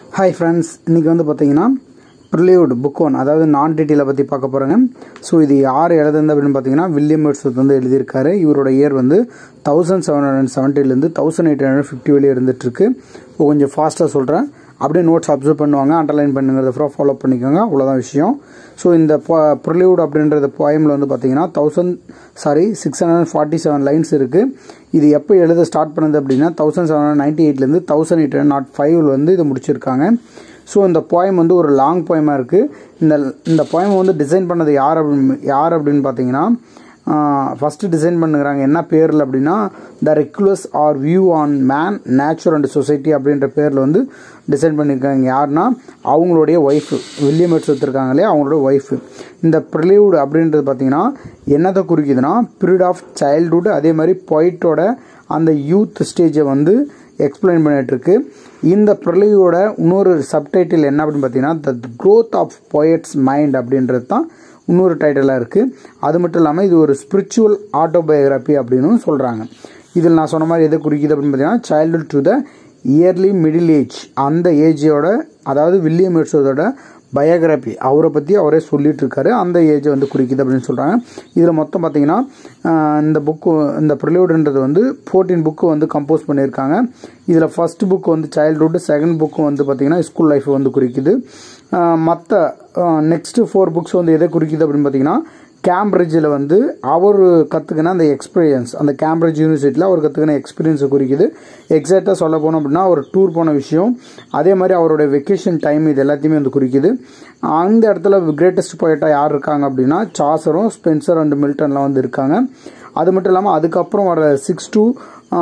hi friends இன்றைக்கி வந்து பார்த்தீங்கன்னா ப்ரிலியூட் புக் ஒன் அதாவது நான் டீட்டெயிலை பற்றி பார்க்க போகிறேங்க ஸோ இது யார் எழுதுனது அப்படின்னு பார்த்தீங்கன்னா வில்லியம் எட்ஸ்வர்த் வந்து எழுதியிருக்காரு இவரோட இயர் வந்து தௌசண்ட் செவன் ஹண்ட்ரட் செவன்ட்டிலேருந்து தௌசண்ட் எயிட் ஹண்ட்ரட் ஃபிஃப்டி வெளியே இருந்துகிட்ருக்கு கொஞ்சம் ஃபாஸ்ட்டாக சொல்கிறேன் அப்படியே நோட்ஸ் அப்சர்வ் பண்ணுவாங்க அண்டர்லைன் பண்ணுங்கிறத அப்புறம் ஃபாலோ பண்ணிக்கோங்க அவ்வளோதான் விஷயம் ஸோ இந்த ப்ரிலியூட் அப்படின்றது போயமில் வந்து பார்த்தீங்கன்னா thousand sorry six hundred forty seven lines இருக்குது இது எப்போ எழுத ஸ்டார்ட் பண்ணது அப்படின்னா தௌசண்ட் செவன் ஹண்ட்ரட் நைன்டி எயிட்லேருந்து தௌசண்ட் எயிட் ஹண்ட்ரட் நாட் ஃபைவ்ல வந்து இதை முடிச்சிருக்காங்க ஸோ இந்த போயம் வந்து ஒரு லாங் போயமாக இருக்குது இந்த இந்த போயம் வந்து டிசைன் பண்ணது யார் அப்படின்னு யார் அப்படின்னு பார்த்தீங்கன்னா ஃபஸ்ட்டு டிசைன் பண்ணுறாங்க என்ன பேரில் அப்படின்னா the recluse or view on man natural and society அப்படின்ற பேரில் வந்து டிசைன் பண்ணியிருக்காங்க யாருன்னா அவங்களுடைய ஒய்ஃபு வில்லியம் எட்ஸ் இருக்காங்களே அவங்களோட ஒய்ஃபு இந்த ப்ரிலியூட் அப்படின்றது பார்த்தீங்கன்னா என்னத்தை குறிக்குதுன்னா பீரியட் ஆஃப் சைல்டுஹுட் அதே மாதிரி பொயிட்டோட அந்த யூத் ஸ்டேஜை வந்து எக்ஸ்பிளைன் பண்ணிகிட்ருக்கு இந்த ப்ரிலியோட இன்னொரு சப்டைட்டில் என்ன அப்படின்னு பார்த்தீங்கன்னா the growth of poet's mind அப்படின்றது தான் இன்னொரு டைட்டிலாக இருக்குது அது மட்டும் இல்லாமல் இது ஒரு ஸ்பிரிச்சுவல் ஆட்டோபயோகிராஃபி அப்படின்னு சொல்கிறாங்க இதில் நான் சொன்ன மாதிரி எதை குறிக்குது அப்படின்னு பார்த்தீங்கன்னா childhood to the early middle age அந்த ஏஜோட அதாவது வில்லியம் எட்ஸோட பயோகிராஃபி அவரை பற்றி அவரே சொல்லிட்டு இருக்காரு அந்த ஏஜை வந்து குறிக்குது அப்படின்னு சொல்கிறாங்க இதில் மொத்தம் பார்த்தீங்கன்னா இந்த புக்கு இந்த ப்ரிலியூடுன்றது வந்து ஃபோர்டீன் புக்கு வந்து கம்போஸ் பண்ணியிருக்காங்க இதில் ஃபஸ்ட் புக் வந்து சைல்டுஹுட் செகண்ட் புக்கு வந்து பார்த்திங்கன்னா ஸ்கூல் லைஃப் வந்து குறிக்குது மற்ற நெக்ஸ்ட்டு ஃபோர் புக்ஸ் வந்து எதை குறிக்குது அப்படின்னு பார்த்தீங்கன்னா கேம்பிரிட்ஜில் வந்து அவர் கற்றுக்கின அந்த எக்ஸ்பீரியன்ஸ் அந்த கேம்பிரிட்ஜ் யூனிவர்சிட்டியில் அவர் கற்றுக்கின எக்ஸ்பீரியன்ஸை குறிக்குது எக்ஸாக்டாக சொல்ல போனோம் அப்படின்னா அவர் டூர் போன விஷயம் அதே மாதிரி அவரோட வெக்கேஷன் டைம் இது எல்லாத்தையுமே வந்து குறிக்குது அந்த இடத்துல கிரேட்டஸ்ட் போயிட்டாக யார் இருக்காங்க அப்படின்னா சாசரும் ஸ்பென்சர் அண்ட் மில்டன்லாம் வந்து இருக்காங்க அது மட்டும் இல்லாமல் அதுக்கப்புறம் வர six to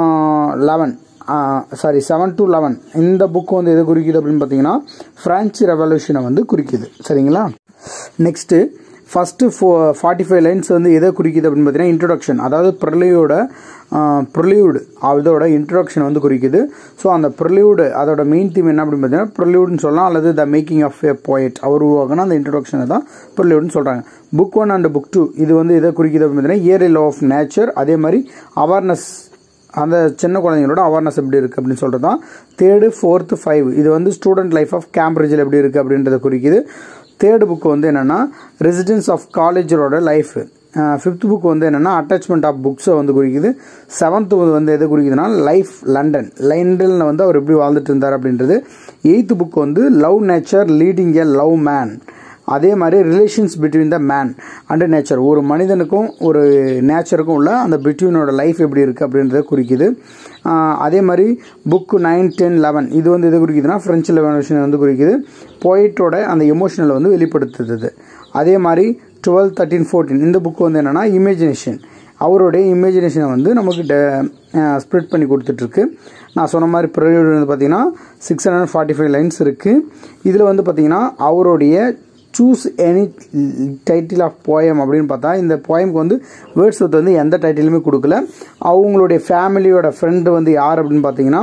eleven sorry seven to eleven இந்த புக் வந்து எது குறிக்குது அப்படின்னு பார்த்தீங்கன்னா ஃப்ரான்ச் ரெவல்யூஷனை வந்து குறிக்குது சரிங்களா next first four forty five lines வந்து எதை குறிக்குது அப்படின்னு பார்த்தீங்கன்னா இன்ட்ரொடக்ஷன் அதாவது ப்ரிலியோட ப்ரிலியூடு அதோட இன்ட்ரொடக்ஷன் வந்து குறிக்குது ஸோ அந்த ப்ரிலியூடு அதோட மெயின் தீம் என்ன அப்படின்னு பார்த்தீங்கன்னா ப்ரிலியூட்னு சொல்லலாம் அல்லது the making of a poet அவர் உருவாக்கினா அந்த இன்ட்ரொடக்ஷனை தான் ப்ரிலியூட்னு சொல்கிறாங்க book one and book two இது வந்து எதை குறிக்குது அப்படின்னு பார்த்தீங்கன்னா இயர் லோ ஆஃப் நேச்சர் அதே மாதிரி அவேர்னஸ் அந்த சின்ன குழந்தைங்களோட அவேர்னஸ் எப்படி இருக்குது அப்படின்னு சொல்கிறது தான் தேர்டு ஃபோர்த்து ஃபைவ் இது வந்து ஸ்டூடெண்ட் லைஃப் ஆஃப் கேம்பிரிட்ஜில் எப்படி இருக்குது அப்படின்றத குறிக்குது தேர்டு புக் வந்து என்னென்னா ரெசிடென்ஸ் ஆஃப் காலேஜரோட லைஃப் ஃபிஃப்த் புக் வந்து என்னென்னா அட்டாச்மெண்ட் ஆஃப் புக்ஸை வந்து குறிக்குது செவன்த்து வந்து எது குறிக்குதுன்னா லைஃப் லண்டன் லண்டனில் வந்து அவர் எப்படி வாழ்ந்துட்டு இருந்தார் அப்படின்றது எயித்து புக் வந்து love nature leading a love man அதே மாதிரி relations between the man and nature ஒரு மனிதனுக்கும் ஒரு நேச்சருக்கும் உள்ள அந்த பிட்வீனோட லைஃப் எப்படி இருக்குது அப்படின்றத குறிக்குது அதே மாதிரி புக்கு நைன் டென் லெவன் இது வந்து எது குறிக்குதுன்னா ஃப்ரெஞ்சு லெவன் வந்து குறிக்குது போயிட்டோட அந்த எமோஷனலை வந்து வெளிப்படுத்துறது அதே மாதிரி டுவெல் தேர்ட்டின் ஃபோர்டீன் இந்த புக்கு வந்து என்னென்னா இமேஜினேஷன் அவருடைய இமேஜினேஷனை வந்து நமக்கு ஸ்ப்ரெட் பண்ணி கொடுத்துட்ருக்கு நான் சொன்ன மாதிரி ப்ரிலியூட் வந்து பார்த்தீங்கன்னா six hundred forty five lines இருக்குது இதில் வந்து பார்த்தீங்கன்னா அவருடைய choose any title of poem அப்படின்னு பார்த்தா இந்த போயமுக்கு வந்து வேர்ட்ஸ் வந்து எந்த டைட்டிலுமே கொடுக்கல அவங்களுடைய ஃபேமிலியோட ஃப்ரெண்டு வந்து யார் அப்படின்னு பார்த்தீங்கன்னா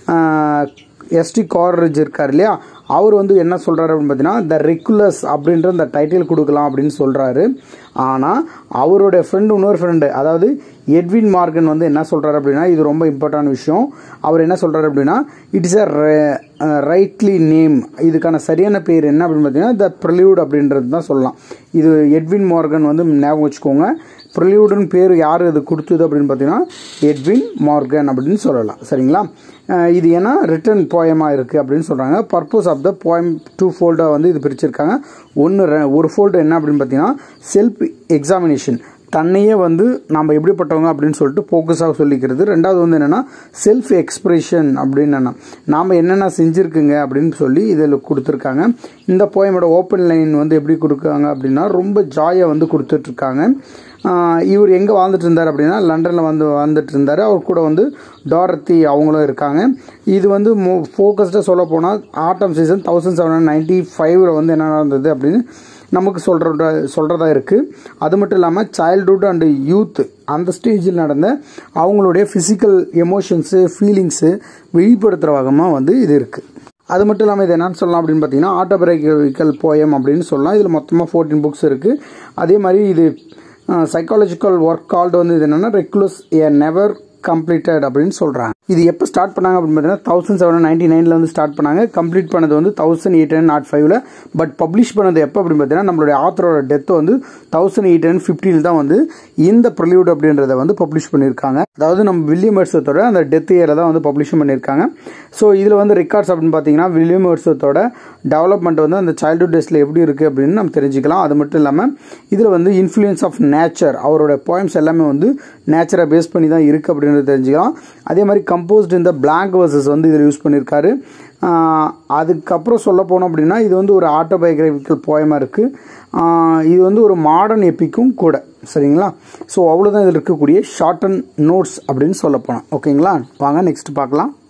எஸ்டி கார்ரேஜ் இருக்கார் இல்லையா அவர் வந்து என்ன சொல்கிறாரு அப்படின்னு பார்த்தீங்கன்னா த ரெகுலஸ் அப்படின்ற அந்த டைட்டில் கொடுக்கலாம் அப்படின்னு சொல்கிறாரு ஆனால் அவருடைய ஃப்ரெண்டு இன்னொரு ஃப்ரெண்டு அதாவது எட்வின் மார்கன் வந்து என்ன சொல்கிறாரு அப்படின்னா இது ரொம்ப இம்பார்ட்டன்ட் விஷயம் அவர் என்ன சொல்கிறாரு அப்படின்னா it is a rightly name இதுக்கான சரியான பேர் என்ன அப்படின்னு பார்த்தீங்கன்னா த ப்ரிலியூட் அப்படின்றது தான் சொல்லலாம் இது எட்வின் மார்கன் வந்து ஞாபகம் வச்சுக்கோங்க ப்ரிலியூடுன்னு பேர் யார் இது கொடுத்தது அப்படின்னு பார்த்தீங்கன்னா எட்வின் மார்கன் அப்படின்னு சொல்லலாம் சரிங்களா இது ஏன்னா ரிட்டன் போயமாக இருக்குது அப்படின்னு சொல்கிறாங்க purpose of the poem two ஃபோல்டாக வந்து இது பிரிச்சிருக்காங்க ஒன்று ஒரு ஃபோல்டு என்ன அப்படின்னு பார்த்தீங்கன்னா செல்ஃப் எக்ஸாமினேஷன் தன்னையே வந்து நம்ம எப்படிப்பட்டவங்க அப்படின்னு சொல்லிட்டு ஃபோக்கஸாக சொல்லிக்கிறது ரெண்டாவது வந்து என்னென்னா செல்ஃப் எக்ஸ்பிரஷன் அப்படின்னு என்ன நாம் என்னென்ன செஞ்சுருக்குங்க அப்படின்னு சொல்லி இதில் கொடுத்துருக்காங்க இந்த போயமோட ஓப்பன் லைன் வந்து எப்படி கொடுக்காங்க அப்படின்னா ரொம்ப ஜாயை வந்து கொடுத்துட்ருக்காங்க இவர் எங்கே வாழ்ந்துட்டு இருந்தார் அப்படின்னா லண்டனில் வந்து வாழ்ந்துட்டு இருந்தார் அவர் கூட வந்து டாரத்தி அவங்களும் இருக்காங்க இது வந்து மோ ஃபோக்கஸ்டாக சொல்ல போனால் autumn season thousand seven hundred ninety ஃபைவ்ல வந்து என்ன நடந்தது அப்படின்னு நமக்கு சொல்கிற சொல்கிறதா இருக்குது அது மட்டும் இல்லாமல் சைல்டுஹுட் அண்டு யூத் அந்த ஸ்டேஜில் நடந்த அவங்களுடைய ஃபிசிக்கல் எமோஷன்ஸு ஃபீலிங்ஸு வெளிப்படுத்துகிற வகமாக வந்து இது இருக்குது அது மட்டும் இல்லாமல் இது என்னன்னு சொல்லலாம் அப்படின்னு பார்த்தீங்கன்னா ஆட்டோபயோகிக்கல் போயம் அப்படின்னு சொல்லலாம் இதில் மொத்தமாக ஃபோர்டீன் புக்ஸ் இருக்குது அதே மாதிரி இது சைக்காலஜிக்கல் ஒர்க் கால்டு வந்து இது என்னென்னா ரெகுலஸ் ஏ நெவர் கம்ப்ளீட்டட் அப்படின்னு சொல்கிறாங்க இது எப்போ ஸ்டார்ட் பண்ணாங்க அப்படின்னு பார்த்தீங்கன்னா தௌசண்ட் செவன் நைன்டி நைனில் வந்து ஸ்டார்ட் பண்ணாங்க கம்ப்ளீட் பண்ணது வந்து தௌசண்ட் எயிட் ஹண்ட்ரட் நாட் ஃபைவ்ல பட் பப்ளிஷ் பண்ணது எப்போ அப்படின்னு பார்த்தீங்கன்னா நம்மளுடைய ஆத்தரோட டெத் வந்து தௌசண்ட் எயிட் ஹண்ட்ரட் ஃபிஃப்டியில் தான் வந்து இந்த ப்ரொலியூட் அப்படின்றத வந்து பப்ளிஷ் பண்ணியிருக்காங்க அதாவது நம்ம வில்லியம் எட்ஸத்தோட அந்த டெத் இயரை தான் வந்து பப்ளிஷ் பண்ணியிருக்காங்க ஸோ இதில் வந்து ரெக்கார்ட்ஸ் அப்படின்னு பார்த்தீங்கன்னா வில்லியம் எட்ஸத்தோட டெவலப்மெண்ட் வந்து அந்த சைல்டுஹுட் டேஸில் எப்படி இருக்குது அப்படின்னு நம்ம தெரிஞ்சுக்கலாம் அது மட்டும் இல்லாமல் இதில் வந்து இன்ஃப்ளூயன்ஸ் ஆஃப் நேச்சர் அவரோட போயம்ஸ் எல்லாமே வந்து நேச்சரை பேஸ் பண்ணி தான் இருக்குது அப்படின்றத தெரிஞ்சுக்கலாம் அதே மாதிரி கம்போஸ்ட் இந்த பிளாங்க் வர்சஸ் வந்து இதில் யூஸ் பண்ணியிருக்காரு அதுக்கப்புறம் சொல்ல போனோம் அப்படின்னா இது வந்து ஒரு ஆட்டோபயோகிராஃபிக்கல் போயமாக இருக்குது இது வந்து ஒரு மாடர்ன் எப்பிக்கும் கூட சரிங்களா ஸோ அவ்வளோதான் இதில் இருக்கக்கூடிய ஷார்ட் அண்ட் நோட்ஸ் அப்படின்னு சொல்ல போனோம் ஓகேங்களா வாங்க நெக்ஸ்ட் பார்க்கலாம்